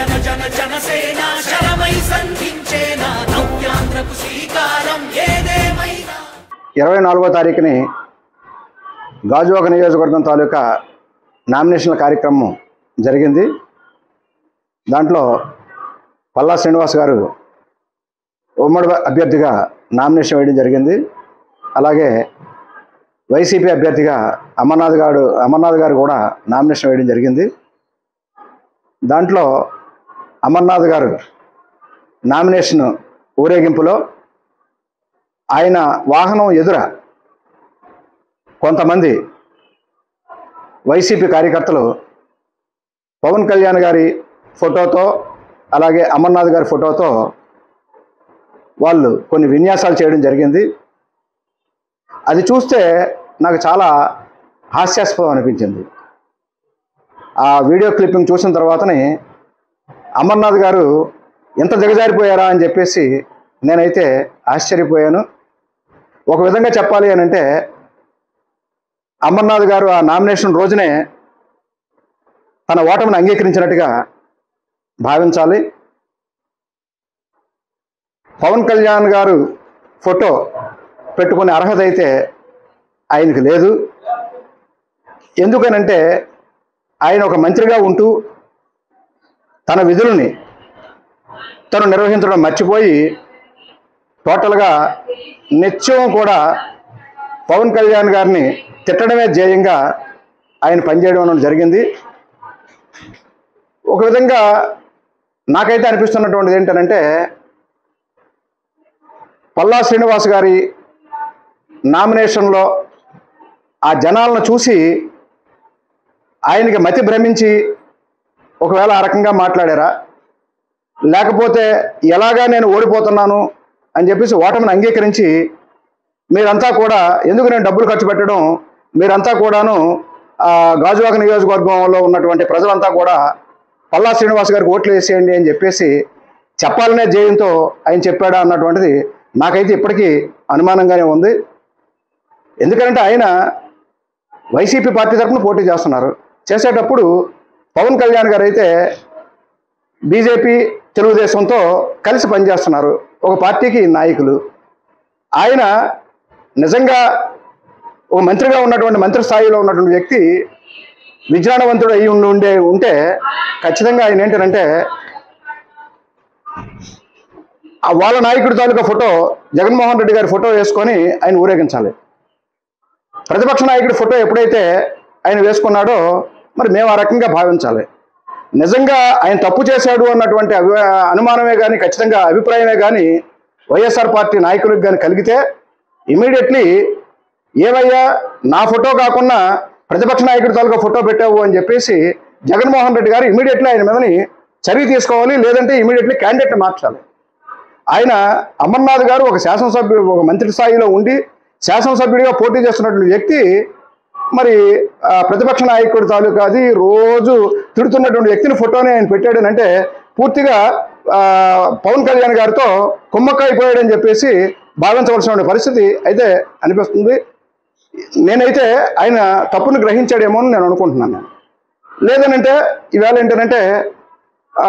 జన జన జనసేన శరమై సంధించేన నవ్యాంధ్రకు శ్రీకారం ఏదేమైనా ఇరవై నాలుగో తారీఖుని గాజువాక నియోజకవర్గం తాలూకా నామినేషన్ల కార్యక్రమం జరిగింది దాంట్లో పల్లా శ్రీనివాస్ గారు ఉమ్మడి అభ్యర్థిగా నామినేషన్ వేయడం జరిగింది అలాగే వైసీపీ అభ్యర్థిగా అమర్నాథ్ గారు అమర్నాథ్ గారు కూడా నామినేషన్ వేయడం జరిగింది దాంట్లో అమర్నాథ్ గారు నామినేషన్ ఊరేగింపులో ఆయన వాహనం ఎదుర కొంతమంది వైసీపీ కార్యకర్తలు పవన్ కళ్యాణ్ గారి ఫోటోతో అలాగే అమర్నాథ్ గారి ఫోటోతో వాళ్ళు కొన్ని విన్యాసాలు చేయడం జరిగింది అది చూస్తే నాకు చాలా హాస్యాస్పదం అనిపించింది ఆ వీడియో క్లిప్పింగ్ చూసిన తర్వాతనే అమర్నాథ్ గారు ఎంత దిగజారిపోయారా అని చెప్పేసి నేనైతే ఆశ్చర్యపోయాను ఒక విధంగా చెప్పాలి అని అంటే అమర్నాథ్ గారు ఆ నామినేషన్ రోజునే తన ఓటమిని అంగీకరించినట్టుగా భావించాలి పవన్ కళ్యాణ్ గారు ఫోటో పెట్టుకునే అర్హత అయితే ఆయనకు లేదు ఎందుకనంటే ఆయన ఒక మంత్రిగా ఉంటూ తన విధులని తను నిర్వహించడం మర్చిపోయి టోటల్గా నిత్యం కూడా పవన్ కళ్యాణ్ గారిని తిట్టడమే ధ్యేయంగా ఆయన పనిచేయడం అనేది జరిగింది ఒక విధంగా నాకైతే అనిపిస్తున్నటువంటిది ఏంటంటే పల్లా శ్రీనివాస్ గారి నామినేషన్లో ఆ జనాలను చూసి ఆయనకి మతి భ్రమించి ఒకవేళ ఆ రకంగా మాట్లాడారా లేకపోతే ఎలాగా నేను ఓడిపోతున్నాను అని చెప్పేసి ఓటమిని అంగీకరించి మీరంతా కూడా ఎందుకు నేను డబ్బులు ఖర్చు పెట్టడం మీరంతా కూడాను ఆ, గాజువాక నియోజకవర్గంలో ఉన్నటువంటి ప్రజలంతా కూడా పల్లా శ్రీనివాస్ గారికి ఓట్లు వేసేయండి అని చెప్పేసి చెప్పాలనే జయంతో ఆయన చెప్పాడా అన్నటువంటిది నాకైతే ఇప్పటికీ అనుమానంగానే ఉంది ఎందుకంటే ఆయన వైసీపీ పార్టీ తరఫున పోటీ చేస్తున్నారు చేసేటప్పుడు పవన్ కళ్యాణ్ గారు అయితే బీజేపీ తెలుగుదేశంతో కలిసి పనిచేస్తున్నారు ఒక పార్టీకి నాయకులు ఆయన నిజంగా ఒక మంత్రిగా ఉన్నటువంటి మంత్రి స్థాయిలో ఉన్నటువంటి వ్యక్తి విజ్ఞానవంతుడు అయి ఉండి ఉండే ఉంటే ఖచ్చితంగా ఆయన ఏంటంటే ఆ వాళ్ళ నాయకుడి తాలూకా ఫోటో జగన్మోహన్ రెడ్డి గారి ఫోటో వేసుకొని ఆయన ఊరేగించాలి ప్రతిపక్ష నాయకుడి ఫోటో ఎప్పుడైతే ఆయన వేసుకున్నాడో మరి మేము ఆ రకంగా భావించాలి నిజంగా ఆయన తప్పు చేశాడు అన్నటువంటి అభి అనుమానమే కానీ ఖచ్చితంగా అభిప్రాయమే కానీ వైఎస్ఆర్ పార్టీ నాయకులకు కానీ కలిగితే ఇమీడియట్లీ ఏవయ్యా నా ఫోటో కాకుండా ప్రతిపక్ష నాయకుడి తాలూకా ఫోటో పెట్టావు అని చెప్పేసి జగన్మోహన్ రెడ్డి గారు ఇమీడియట్లీ ఆయన మీదని చర్య తీసుకోవాలి లేదంటే ఇమీడియట్లీ క్యాండిడేట్ని మార్చాలి ఆయన అమర్నాథ్ గారు ఒక శాసనసభ్యుడు ఒక మంత్రి స్థాయిలో ఉండి శాసనసభ్యుడిగా పోటీ చేస్తున్నటువంటి వ్యక్తి మరి ఆ, ప్రతిపక్ష నాయకుడి తాలూకా అది రోజు తిడుతున్నటువంటి వ్యక్తిని ఫోటోని ఆయన పెట్టాడని అంటే పూర్తిగా ఆ, పవన్ కళ్యాణ్ గారితో కుమ్మక్కైపోయాడని చెప్పేసి భావించవలసిన పరిస్థితి అయితే అనిపిస్తుంది నేనైతే ఆయన తప్పును గ్రహించాడేమో అని నేను అనుకుంటున్నాను లేదనంటే ఈవేళ ఏంటంటే ఆ,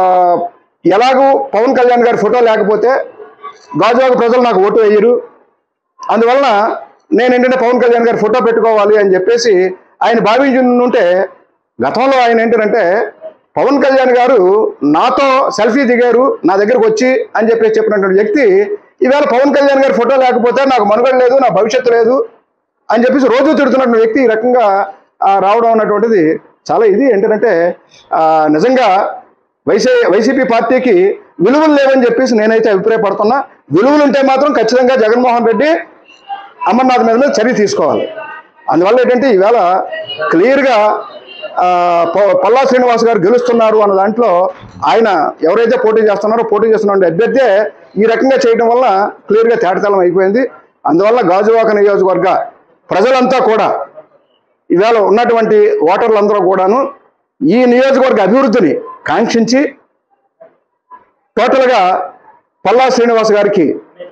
ఎలాగూ పవన్ కళ్యాణ్ గారి ఫోటో లేకపోతే గాజువాక ప్రజలు నాకు ఓటు వేయరు అందువలన నేను ఏంటంటే పవన్ కళ్యాణ్ గారి ఫోటో పెట్టుకోవాలి అని చెప్పేసి ఆయన భావించుంటే గతంలో ఆయన ఏంటంటే పవన్ కళ్యాణ్ గారు నాతో సెల్ఫీ దిగారు నా దగ్గరకు వచ్చి అని చెప్పేసి చెప్పినటువంటి వ్యక్తి ఈవేళ పవన్ కళ్యాణ్ గారి ఫోటో లేకపోతే నాకు మనుగడ లేదు నా భవిష్యత్తు లేదు అని చెప్పేసి రోజు తిడుతున్నటువంటి వ్యక్తి ఈ రకంగా ఆ, రావడం అన్నటువంటిది చాలా ఇది ఏంటంటే ఆ, నిజంగా వైసీ వైసీపీ పార్టీకి విలువలు లేవని చెప్పేసి నేనైతే అభిప్రాయపడుతున్నా విలువలు ఉంటే మాత్రం ఖచ్చితంగా జగన్మోహన్ రెడ్డి అమర్నాథ్ మీద మీద చర్య తీసుకోవాలి అందువల్ల ఏంటంటే ఈవేళ క్లియర్గా ఆ, ప- పల్లా శ్రీనివాస్ గారు గెలుస్తున్నారు అన్న దాంట్లో ఆయన ఎవరైతే పోటీ చేస్తున్నారో పోటీ చేస్తున్న అభ్యర్థే ఈ రకంగా చేయడం వల్ల క్లియర్గా తేటతలం అయిపోయింది అందువల్ల గాజువాక నియోజకవర్గ ప్రజలంతా కూడా ఈవేళ ఉన్నటువంటి ఓటర్లందరూ కూడాను ఈ నియోజకవర్గ అభివృద్ధిని కాంక్షించి టోటల్గా పల్లా శ్రీనివాస్ గారికి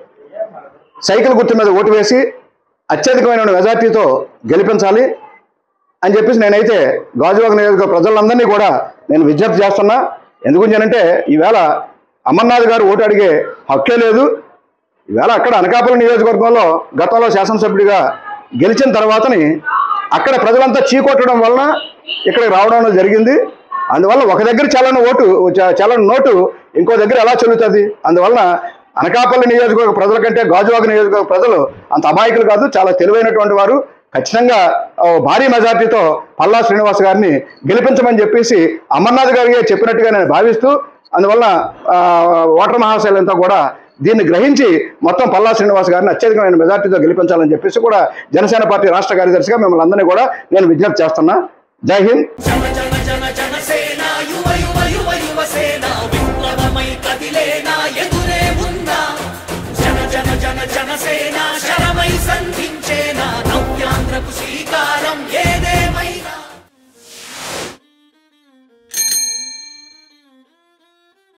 సైకిల్ గుర్తు మీద ఓటు వేసి అత్యధికమైన మెజార్టీతో గెలిపించాలి అని చెప్పేసి నేనైతే గాజువాక నియోజకవర్గ ప్రజలందరినీ కూడా నేను విజ్ఞప్తి చేస్తున్నా ఎందుకంటే ఈవేళ అమర్నాథ్ గారు ఓటు అడిగే హక్కే లేదు ఈవేళ అక్కడ అనకాపల్లి నియోజకవర్గంలో గతంలో శాసనసభ్యుడిగా గెలిచిన తర్వాతని అక్కడ ప్రజలంతా చీకొట్టడం వలన ఇక్కడికి రావడం అనేది జరిగింది అందువల్ల ఒక దగ్గర చల్లని ఓటు చ- చల్లని నోటు ఇంకో దగ్గర ఎలా చెల్లుతుంది అందువలన అనకాపల్లి నియోజకవర్గ ప్రజల కంటే గాజువాక నియోజకవర్గ ప్రజలు అంత అమాయకులు కాదు చాలా తెలివైనటువంటి వారు ఖచ్చితంగా ఓ భారీ మెజార్టీతో పల్లా శ్రీనివాస్ గారిని గెలిపించమని చెప్పేసి అమర్నాథ్ గారికి చెప్పినట్టుగా నేను భావిస్తూ అందువల్ల ఆ, ఓటర్ మహాశైలంతా కూడా దీన్ని గ్రహించి మొత్తం పల్లా శ్రీనివాస్ గారిని అత్యధికమైన మెజార్టీతో గెలిపించాలని చెప్పేసి కూడా జనసేన పార్టీ రాష్ట్ర కార్యదర్శిగా మిమ్మల్ని అందరినీ కూడా నేను విజ్ఞప్తి చేస్తున్నా జై హింద్ జన జన జన